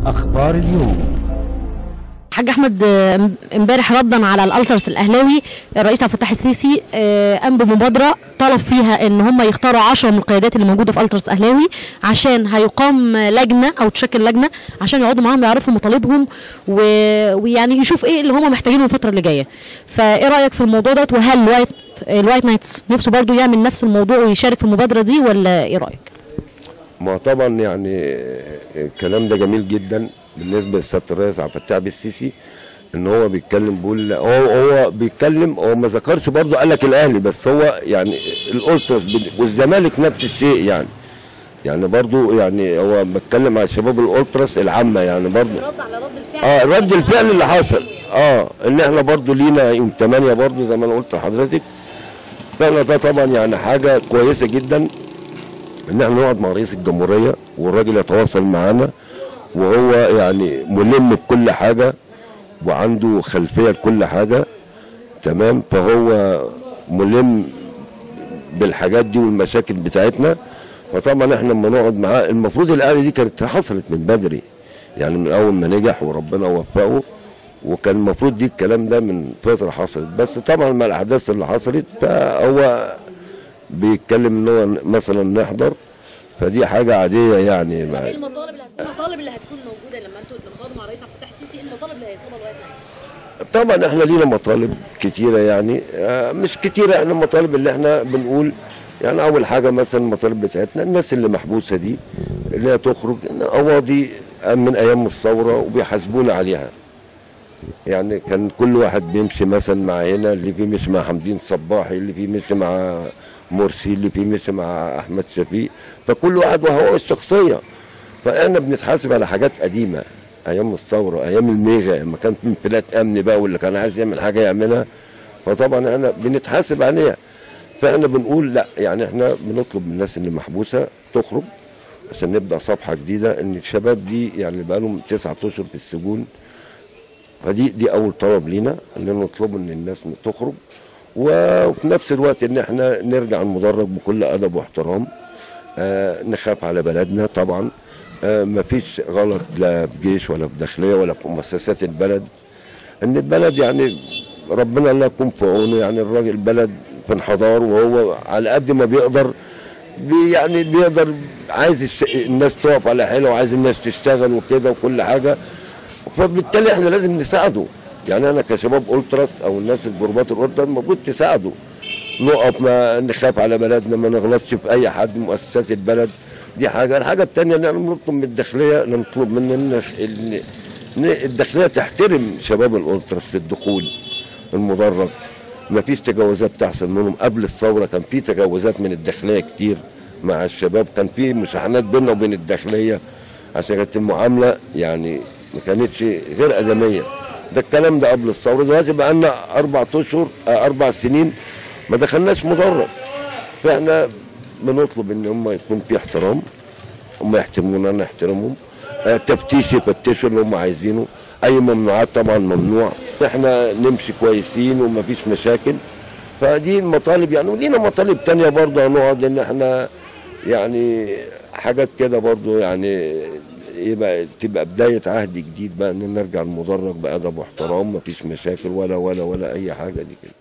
أخبار اليوم حاج احمد آه، امبارح ردا على الالترس الاهلاوي الرئيس عبد الفتاح السيسي آه، قام بمبادره طلب فيها ان هم يختاروا 10 من القيادات اللي موجوده في الترس اهلاوي عشان هيقام لجنه او تشكل لجنه عشان يقعدوا معاهم يعرفوا مطالبهم و... ويعني يشوف ايه اللي هم محتاجينه الفتره اللي جايه فايه رايك في الموضوع ده وهل الوايت الوايت نايتس نفسه برضو يعمل نفس الموضوع ويشارك في المبادره دي ولا ايه رايك ما طبعا يعني الكلام ده جميل جدا بالنسبه لسياده الرئيس عبد الفتاح السيسي ان هو بيتكلم بيقول هو هو بيتكلم هو ما ذكرش برضه قال لك الاهلي بس هو يعني الالتراس بال- والزمالك نفس الشيء يعني يعني برضه يعني هو بيتكلم على شباب الالتراس العامه يعني برضه رد على رد الفعل اه رد الفعل اللي حصل اه ان احنا برضو لينا يوم 8 برضو زي ما انا قلت لحضرتك فاحنا ده طبعا يعني حاجه كويسه جدا ان احنا نقعد مع رئيس الجمهوريه والراجل يتواصل معانا وهو يعني ملم بكل حاجه وعنده خلفيه لكل حاجه تمام فهو ملم بالحاجات دي والمشاكل بتاعتنا فطبعا احنا لما نقعد معاه المفروض القعده دي كانت حصلت من بدري يعني من اول ما نجح وربنا وفقه وكان المفروض دي الكلام ده من فتره حصلت بس طبعا مع الاحداث اللي حصلت فهو بيتكلم ان هو مثلا نحضر فدي حاجه عاديه يعني مع المطالب اللي المطالب اللي هتكون موجوده لما انتوا لما تقعدوا مع الرئيس عبد الفتاح السيسي المطالب اللي هيطلبها الوايت نايتس طبعا احنا لينا مطالب كتيره يعني آه، مش كتيره احنا المطالب اللي احنا بنقول يعني اول حاجه مثلا المطالب بتاعتنا الناس اللي محبوسه دي اللي هي تخرج قواضي من ايام الثوره وبيحاسبونا عليها يعني كان كل واحد بيمشي مثلا مع هنا اللي فيه مشي مع حمدين صباحي اللي فيه مشي مع مرسي اللي فيه مشي مع احمد شفيق فكل واحد وهو الشخصيه فاحنا بنتحاسب على حاجات قديمه ايام الثوره ايام الميغا لما كان في انفلات امن بقى واللي كان عايز يعمل حاجه يعملها فطبعا احنا بنتحاسب عليها فاحنا بنقول لا يعني احنا بنطلب من الناس اللي محبوسه تخرج عشان نبدا صفحه جديده ان الشباب دي يعني بقى لهم تسعة اشهر في السجون فدي دي اول طلب لينا ان نطلب ان الناس تخرج وفي نفس الوقت ان احنا نرجع المدرج بكل ادب واحترام آه نخاف على بلدنا طبعا آه مفيش غلط لا بجيش ولا بداخليه ولا في مؤسسات البلد ان البلد يعني ربنا الله يكون في عونه يعني الراجل البلد في انحدار وهو على قد ما بيقدر بي يعني بيقدر عايز الش... الناس تقف على حيله وعايز الناس تشتغل وكده وكل حاجه فبالتالي احنا لازم نساعده يعني انا كشباب التراس او الناس الجروبات الالتراس المفروض تساعده نقف ما نخاف على بلدنا ما نغلطش في اي حد من مؤسسات البلد دي حاجه الحاجه الثانيه ان احنا نطلب من الداخليه نطلب من ان إن- إن الداخليه تحترم شباب الالتراس في الدخول المدرج ما فيش تجاوزات تحصل منهم قبل الثوره كان في تجاوزات من الداخليه كتير مع الشباب كان في مشاحنات بيننا وبين الداخليه عشان كانت المعامله يعني ما كانتش غير ادميه ده الكلام ده قبل الثوره دلوقتي بقى لنا اربع اشهر آه، اربع سنين ما دخلناش مدرج فاحنا بنطلب ان هم يكون في احترام هم يحترمونا انا احترمهم آه، تفتيش يفتشوا اللي هم عايزينه اي ممنوعات طبعا ممنوع احنا نمشي كويسين ومفيش مشاكل فدي المطالب يعني ولينا مطالب تانية برضه هنقعد ان احنا يعني حاجات كده برضه يعني يبقى تبقى بداية عهد جديد بقى ان نرجع المدرج بأدب واحترام مفيش مشاكل ولا ولا ولا أي حاجة دي كده